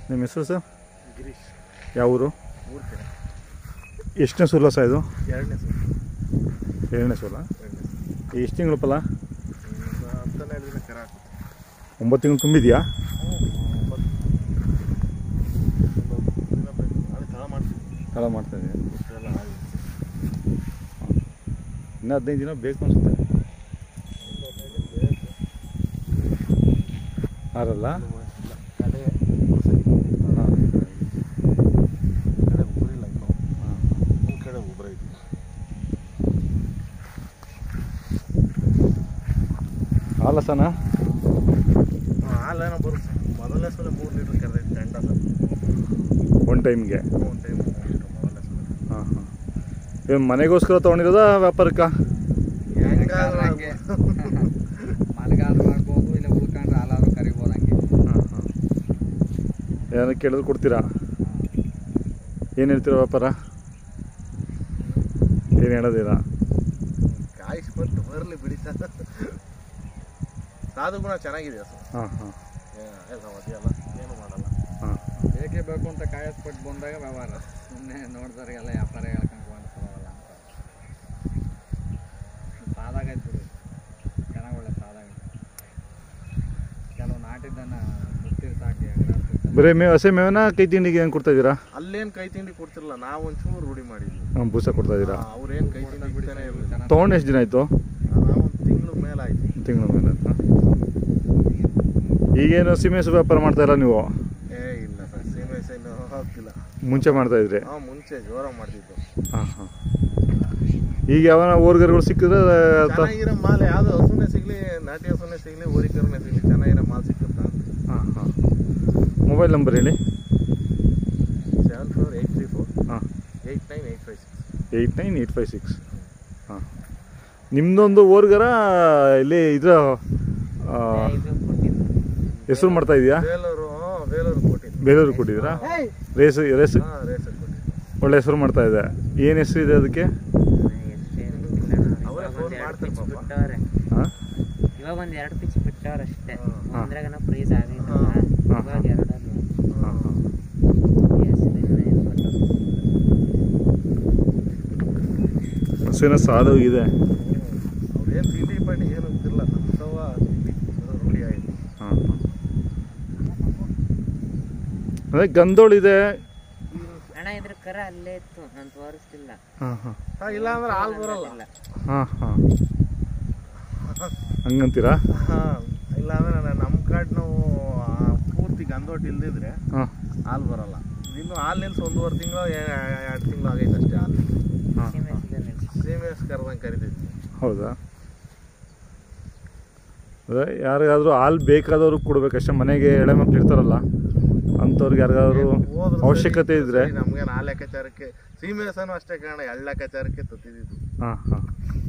ನಿಮ್ಮ ಹೆಸರು ಸರ್ ಗಿರೀಶ್ ಯಾವ ಊರು ಮೂರು ಕೆರೆ ಎಷ್ಟನೇ ಸೂಲ ಸರ್ ಇದು ಎರಡನೇ ಸರ್ ಏಳನೇ ಸೂಲ ಎರಡನೇ ಸರ್ ಎಷ್ಟು ತಿಂಗಳು ಫಲ ಒಂದು ಹತ್ತನ್ನೆರಡು ದಿನ ಕರ ಹಾಕುತ್ತೆ ಒಂಬತ್ತು ತಿಂಗಳು ತುಂಬಿದೆಯಾ ಅದು ತಳ ಮಾಡ್ತೀವಿ ತಳ ಮಾಡ್ತಾ ಇದೆಯಾ ಇಷ್ಟೆಲ್ಲ ಆಗಿದೆ ಇನ್ನೂ ಹದಿನೈದು ದಿನ ಬೇಕು ಅನಿಸುತ್ತೆ ಆರಲ್ಲ ಇಲ್ಲ ಕಡೆ ಹಾಂ ಕಡೆ ಒಬ್ಬರು ಇಲ್ಲ ಇನ್ನು ಹಾಂ ಒಂದು ಕಡೆ ಒಬ್ಬರು ಐತಿ ಹಾಲಸನ ಹಾಲೇನೋ ಬರುತ್ತೆ ಮೊದಲನೇ ಸಲ ಮೂರು ಲೀಟ್ರ್ ಕರೆದೈತಿ ಗಂಡ ಸರ್ ಒನ್ ಟೈಮ್ಗೆ ಒಂದು ಟೈಮ್ ಮೊದಲನೇ ಸಲ ಹಾಂ ಹಾಂ ಏನು ಮನೆಗೋಸ್ಕರ ತೊಗೊಂಡಿರೋದಾ ವ್ಯಾಪಾರಕ್ಕೆ ಹೆಂಗಾದ್ರೆ ಹಂಗೆ. ಮಳೆಗಾಲ ಮಾಡ್ಬೋದು ಇಲ್ಲ ಉಳ್ಕೊಂಡ್ರೆ ಹಾಲಾದ್ರು ಕರಿಬೋದು ಹಂಗೆ ಹಾಂ ಹಾಂ ಏನಾರು ಕೇಳಿದ್ರೆ ಕೊಡ್ತೀರಾ ಏನು ಹೇಳ್ತೀರಾ ವ್ಯಾಪಾರ ಏನು ಹೇಳೋದಿಲ್ಲ ಕಾಯಿಸ್ಬಿಟ್ಟು ಬರಲಿ ಬಿಡಿತ ಸಾಧು ಗುಣ ಚೆನ್ನಾಗಿದೆ ಸರ್ ಹಾಂ ಹಾಂ ಮದಿಯಲ್ಲ ಏನು ಮಾಡಲ್ಲ ಹಾಂ ಬೇಕೇ ಬೇಕು ಅಂತ ಕಾಯಸ್ಪಟ್ಟು ಬಂದಾಗ ವ್ಯವಹಾರ ಸುಮ್ಮನೆ ನೋಡಿದವ್ರಿಗೆಲ್ಲ ವ್ಯಾಪಾರ ಹೇಳ್ಕೊಂಡು ಬಂದು ಬರೋಲ್ಲ ಅಂತ ಸಾದಾಗೈತೆ ಬಿಡು ಚೆನ್ನಾಗಿ ಒಳ್ಳೆ ಸಾದಾಗೈತೆ ಕೆಲವು ನಾಟಿದ್ದನ್ನ ಮುಟ್ಟಿರ್ ಸಾಕಿ ಎಗರಾಡ್ತಿರ್ತಾರೆ. ಬರೀ ಮೇವು ಹಸೆ ಮೇವನ ಕೈ ತಿಂಡಿಗೆ ಏನು ಕೊಡ್ತಾ ಇದ್ದೀರಾ ಅಲ್ಲೇನು ಕೈ ತಿಂಡಿ ಕೊಡ್ತಿರಲ್ಲ ನಾವು ಒಂಚೂರು ರೂಢಿ ಮಾಡಿದ್ವಿ ಹಾಂ ಬೂಸ ಕೊಡ್ತಾ ಇದ್ದೀರಾ ಅವ್ರೇನು ಕೈ ತಿಂಡಿ ಬಿಡ್ತಾನೆ ಇರಲಿಲ್ಲ ಚೆನ್ನಾಗಿ ತೊಗೊಂಡು ಎಷ್ಟು ದಿನ ಆಯಿತು ನಾವು ಒಂದು ತಿಂಗಳು ಮೇಲೆ ಆಯ್ತು ತಿಂಗಳ ಮೇಲೆ ಆಯ್ತಾ? ಈಗೇನು ಸಿಮೆಸ್ ವ್ಯಾಪಾರ ಮಾಡ್ತಾ ಇಲ್ಲ ನೀವು ಏ ಇಲ್ಲ ಸರ್ ಸೀಮೆ ಸೈನು ಹೋಗ್ತಿಲ್ಲ ಮುಂಚೆ ಮಾಡ್ತಾ ಇದ್ರಿ ನಾವು ಮುಂಚೆ ಜೋರಾಗಿ ಮಾಡ್ತಿದ್ದು ಹಾಂ ಹಾಂ ಈಗ ಯಾವನ ಓರ್ಗರ್ಗಳು ಸಿಕ್ಕಿದ್ರೆ ತ- ಚೆನ್ನಾಗಿರೋ ಮಾಲ್ ಯಾವ್ದು ಹಸುನೇ ಸಿಗ್ಲಿ ನಾಟಿ ಹಸುನೇ ಸಿಗ್ಲಿ ಓರಿಕರನೇ ಸಿಗ್ಲಿ ಚೆನ್ನಾಗಿರೋ ಮಾಲ್ ಸಿಕ್ಕುತ್ತಾ ಹಾಂ ಹಾಂ ಮೊಬೈಲ್ ನಂಬರ್ ಹೇಳಿ seven four eight three four ಹಾಂ eight nine eight five six eight nine eight five six ಹಾಂ ನಿಮ್ಮದೊಂದು ಓರ್ಗರ ಇಲ್ಲಿ ಇದ್ರ ಹೆಸರು ಮಾಡ್ತಾ ಇದೆಯಾ ಬೇಲೂರು ಹ್ಮ್, ಬೇಲೂರು ಕೊಟ್ಟಿದ್ದು ಬೇಲೂರು ಕೊಟ್ಟಿದ್ದೀರಾ ರೇಸ್ ರೇಸ್ ಹಾಂ ರೇಸ್ ಕೊಟ್ಟಿದ್ದು ಒಳ್ಳೆ ಹೆಸರು ಮಾಡ್ತಾ ಇದೆ ಏನು ಹೆಸರು ಇದೆ ಅದಕ್ಕೆ ಅವರೇ ಫೋನ್ ಮಾಡ್ತಾರೆ ಪಾಪ ಹಾಂ ಇವಾಗ ಒಂದ್ ಎರಡು ಪಿಚ್ ಬಿಟ್ಟವ್ರ ಅಷ್ಟೇ ಹಾ. ಒಂದ್ರಾಗನ ಪ್ರೈಸ್ ಆಗೈತಲ್ಲ ಹಾ. ಇವಾಗ ಎರಡಲ್ಲಿ ಹಾಂ ಹಾಂ ಹಸುವಿನ ಸಾಧು ಇದೆ ಅವ್ರೇನು ತಿಂಡಿ ಪಂಡಿ ಏನು ಗೊತ್ತಿಲ್ಲ ಅಂತವ ತಿಂಡಿ ರೂಢಿ ಆಯ್ತು ಹಾಂ ಹಾಂ ಅದೇ ಗಂಧೋಳಿದೆ ಅಣ್ಣ ಇದ್ರ ಕರ ಅಲ್ಲೇ ಇತ್ತು ನಾನು ತೋರಿಸ್ತಿಲ್ಲ ಹಾಂ ಹಾಂ ಹಾ, ಇಲ್ಲ ಅಂದ್ರೆ ಹಾಲು ಬರಲ್ಲ ಇಲ್ಲ. ಹಾಂ ಹಾಂ ಹಂಗಂತೀರಾ ಹಾ, ಇಲ್ಲ ಅಂದ್ರೆ ನಾನು ನಮ್ಮ ಕಾಡ್ ನಾವು ಆ, ಪೂರ್ತಿ ಗಂದೋಟ್ ಇಲ್ದಿದ್ರೆ ಹಾಂ ಹಾಲು ಬರಲ್ಲ ಇನ್ನು ಹಾಲು ನಿಲ್ಸಿ ಒಂದೂವರೆ ತಿಂಗಳು ಎರಡು ತಿಂಗಳು ಆಗೈತೆ ಅಷ್ಟೇ ಹಾಲು ಹಾಂ ಸೀಮೆ ಹಾಂ ಸಿಗಲ್ಲ ನಿಲ್ಸಿ. ಸೇಮೇಸ್ ಕರೆದಂಗೆ ಕರಿತೈತಿ ಹೌದಾ ಅದೇ ಯಾರಿಗಾದ್ರೂ ಹಾಲು ಬೇಕಾದವ್ರಿಗೆ ಕೊಡ್ಬೇಕಷ್ಟೇ ಮನೆಗೆ ಎಳೆ ಮಕ್ಳು ಇರ್ತಾರಲ್ಲ ಅಂಥವ್ರಿಗೆ ಯಾರಿಗಾದ್ರೂ ಹೋದ್ರು ಅವಶ್ಯಕತೆ ಸರಿ, ಇದ್ರೆ ಸರಿ, ನಮ್ಗೆ ಆ ಲೆಕ್ಕಾಚಾರಕ್ಕೆ ಸೀಮೆಸನು ಅಷ್ಟೇ ಕಾರಣ ಎಳ್ಳ ಲೆಕ್ಕಾಚಾರಕ್ಕೆ ತತ್ತಿದ್ದು ಹಾಂ ಹಾಂ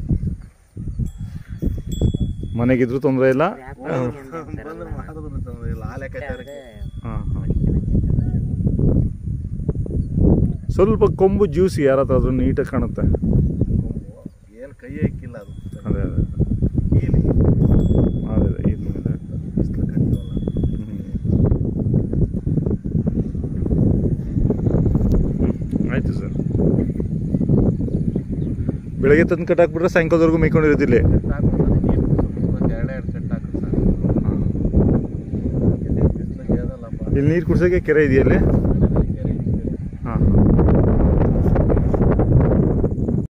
ಮನೆಗಿದ್ರು ತೊಂದರೆ ಇಲ್ಲ ವ್ಯಾಪಾರಿಗೆ ಅಂತ ಅಂತಾರಲ್ಲ. ಬಂದ್ರೆ ಮಾಡಿದ್ರು ತೊಂದ್ರೆ ಇಲ್ಲ ಆ ಲೆಕ್ಕಾಚಾರಕ್ಕೆ ಅದೇ ಹಾಂ ಹಾಂ ಮಡಿಕೆನಂಗೆ ಸ್ವಲ್ಪ ಕೊಂಬು ಜ್ಯೂಸಿ ಯಾರ ಹತ್ರ ಆದ್ರೂ ನೀಟಾಗಿ ಕಾಣುತ್ತೆ ಏನು ಕೈ ಇಕ್ಕಿಲ್ಲ ಅದು ಅದೇ ಅದೇ ಇಲ್ಲಿ ಅದೇ ಅದೇ ಇದು ಮೇಲೆ ಬಿಸಿಲು ಕಟ್ಟಲ್ಲ ಹ್ಮ್. ಆಯ್ತು ಸರ್ ಬೆಳಗ್ಗೆ ತಂದು ಕಟ್ಟಾಕ್ಬಿಟ್ರೆ ಸಾಯಂಕಾಲದವರೆಗೂ ಮೇಯ್ಕೊಂಡಿರೋದಿಲ್ಲ ಸಾಕು ನನಗೆ ಒಂದು ಎರಡು ಎರಡು ಕಟ್ಟು ಹಾಕಿದ್ರೆ ಸಾಕು ಬಿಸಿಲಿಗೆ ಏದಲ್ಲಪ್ಪ ಇಲ್ಲಿ ನೀರು ಕುಡ್ಸೋಕ್ಕೆ ಕೆರೆ ಇದೆಯಲ್ಲಿ